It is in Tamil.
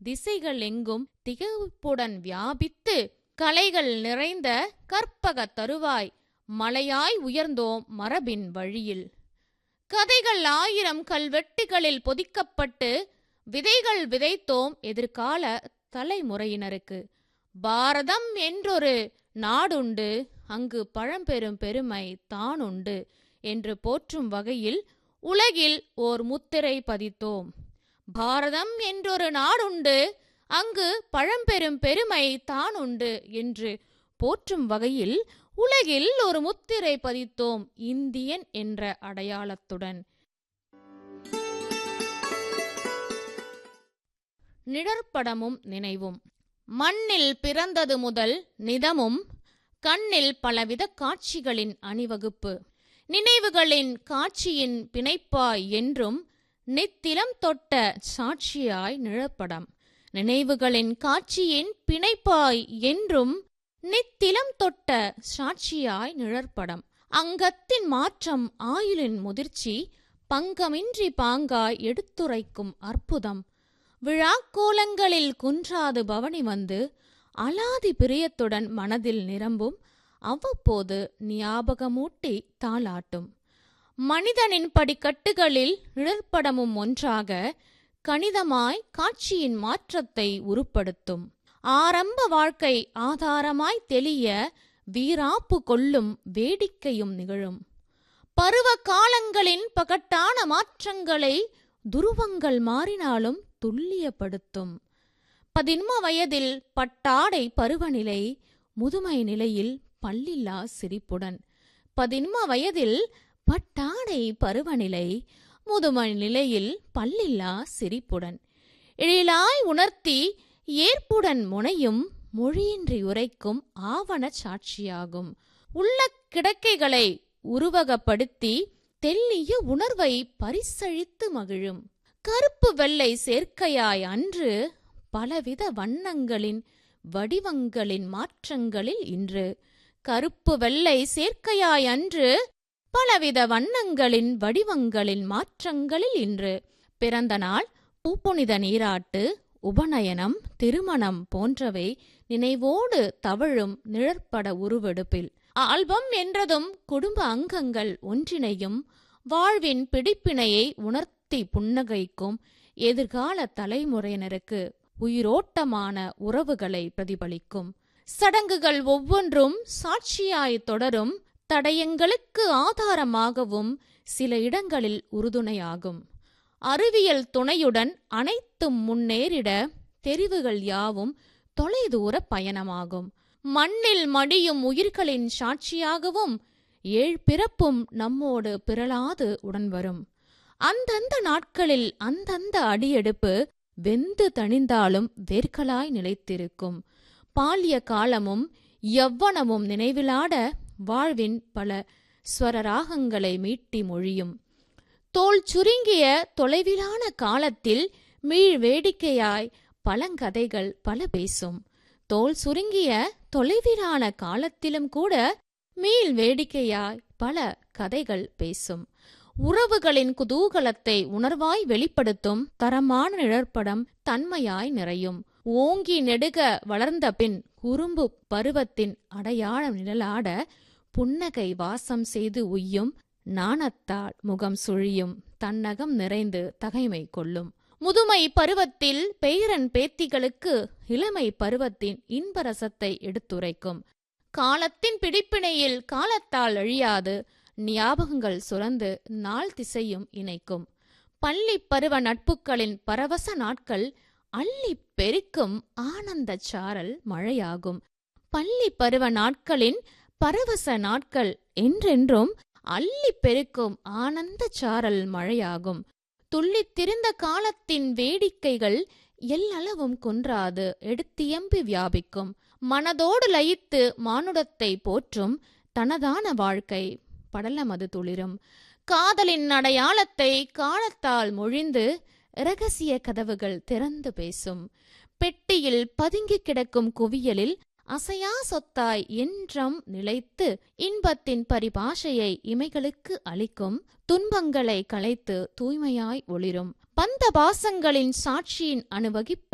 திசைகள் எங்கும் திகைப்புடன் வியாபித்து கலைகள் நிறைந்த கற்பக தருவாய் மலையாய் உயர்ந்தோம் மரபின் வழியில் கதைகள் ஆயிரம் கல்வெட்டுகளில் பொதிக்கப்பட்டு விதைகள் விதைத்தோம் எதிர்கால தலைமுறையினருக்கு பாரதம் என்றொரு நாடுண்டு அங்கு பழம்பெரும் பெருமை தானுண்டு என்று போற்றும் வகையில் உலகில் ஓர் முத்திரை பதித்தோம் பாரதம் என்றொரு நாடுண்டு அங்கு பழம்பெரும் பெருமை தானுண்டு என்று போற்றும் வகையில் உலகில் ஒரு முத்திரை பதித்தோம் இந்தியன் என்ற அடையாளத்துடன் நிழற்படமும் நினைவும் மண்ணில் பிறந்தது முதல் நிதமும் கண்ணில் பலவித காட்சிகளின் அணிவகுப்பு நினைவுகளின் காட்சியின் பிணைப்பாய் என்றும் நித்திலம் தொட்ட சாட்சியாய் நிழற்படம் நினைவுகளின் காட்சியின் பிணைப்பாய் என்றும் நித்திலம் தொட்ட சாட்சியாய் நிழற்படம் அங்கத்தின் மாற்றம் ஆயுளின் முதிர்ச்சி பங்கமின்றி பாங்காய் எடுத்துரைக்கும் அற்புதம் விழாக்கோலங்களில் குன்றாது பவனி வந்து அலாதி பிரியத்துடன் மனதில் நிரம்பும் அவ்வப்போது ஞாபகமூட்டி தாளாட்டும் மனிதனின் படிக்கட்டுகளில் நிழற்படமும் ஒன்றாக கணிதமாய் காட்சியின் மாற்றத்தை உருப்படுத்தும் ஆரம்ப வாழ்க்கை ஆதாரமாய் தெளிய வீராப்பு கொள்ளும் வேடிக்கையும் நிகழும் பருவ காலங்களின் பகட்டான மாற்றங்களை துருவங்கள் மாறினாலும் துல்லியப்படுத்தும் பதின்ம வயதில் பட்டாடை பருவநிலை முதுமை நிலையில் பல்லில்லா சிரிப்புடன் பதின்ம வயதில் பட்டாடை பருவநிலை முதுமை நிலையில் பல்லில்லா சிரிப்புடன் எழிலாய் உணர்த்தி ஏற்புடன் முனையும் மொழியின்றி உரைக்கும் ஆவண சாட்சியாகும் உள்ள கிடக்கைகளை உருவகப்படுத்தி தெல்லிய உணர்வை பரிசழித்து மகிழும் கருப்பு வெள்ளை சேர்க்கையாய் அன்று பலவித வண்ணங்களின் வடிவங்களின் மாற்றங்களில் இன்று கருப்பு வெள்ளை சேர்க்கையாய் அன்று பலவித வண்ணங்களின் வடிவங்களின் மாற்றங்களில் இன்று பிறந்த நாள் பூப்புனித நீராட்டு உபநயனம் திருமணம் போன்றவை நினைவோடு தவழும் நிழற்பட உருவெடுப்பில் ஆல்பம் என்றதும் குடும்ப அங்கங்கள் ஒன்றிணையும் வாழ்வின் பிடிப்பினையை உணர்த்தி புன்னகைக்கும் எதிர்கால தலைமுறையினருக்கு உயிரோட்டமான உறவுகளை பிரதிபலிக்கும் சடங்குகள் ஒவ்வொன்றும் சாட்சியாய் தொடரும் தடயங்களுக்கு ஆதாரமாகவும் சில இடங்களில் உறுதுணையாகும் அறிவியல் துணையுடன் அனைத்தும் முன்னேறிட தெரிவுகள் யாவும் தொலைதூர பயணமாகும் மண்ணில் மடியும் உயிர்களின் சாட்சியாகவும் ஏழ் பிறப்பும் நம்மோடு பிறளாது உடன் வரும் அந்தந்த நாட்களில் அந்தந்த அடியெடுப்பு வெந்து தணிந்தாலும் வேர்களாய் நிலைத்திருக்கும் பால்ய காலமும் யவ்வனமும் நினைவிலாட வாழ்வின் பல ஸ்வரராகங்களை மீட்டி மொழியும் தோல் சுருங்கிய தொலைவிலான காலத்தில் மீள் வேடிக்கையாய் பழங்கதைகள் பல பேசும் தோல் சுருங்கிய தொலைவிலான காலத்திலும் கூட மீள் வேடிக்கையாய் பல கதைகள் பேசும் உறவுகளின் குதூகலத்தை உணர்வாய் வெளிப்படுத்தும் தரமான நிழற்படம் தன்மையாய் நிறையும் ஓங்கி நெடுக வளர்ந்த பின் குறும்பு பருவத்தின் அடையாளம் நிழலாட புன்னகை வாசம் செய்து உய்யும் நாணத்தால் முகம் சுழியும் தன்னகம் நிறைந்து தகைமை கொள்ளும் முதுமை பருவத்தில் பேரன் பேத்திகளுக்கு இளமை பருவத்தின் இன்பரசத்தை எடுத்துரைக்கும் காலத்தின் பிடிப்பினையில் காலத்தால் அழியாது ஞாபகங்கள் சுரந்து நாள் திசையும் இணைக்கும் பள்ளி பருவ நட்புகளின் பரவச நாட்கள் அள்ளி பெருக்கும் ஆனந்த சாரல் மழையாகும் பள்ளி பருவ நாட்களின் பரவச நாட்கள் என்றென்றும் அள்ளி பெருக்கும் ஆனந்த சாரல் மழையாகும் துள்ளித்திருந்த காலத்தின் வேடிக்கைகள் எல்லளவும் குன்றாது எடுத்தியம்பி வியாபிக்கும் மனதோடு லயித்து மானுடத்தை போற்றும் தனதான வாழ்க்கை படலமது துளிரும் காதலின் அடையாளத்தை காலத்தால் மொழிந்து இரகசிய கதவுகள் திறந்து பேசும் பெட்டியில் பதுங்கி கிடக்கும் குவியலில் அசையா சொத்தாய் என்றும் நிலைத்து இன்பத்தின் பரிபாஷையை இமைகளுக்கு அளிக்கும் துன்பங்களை களைத்து தூய்மையாய் ஒளிரும் பந்த பாசங்களின் சாட்சியின் அணுவகிப்பு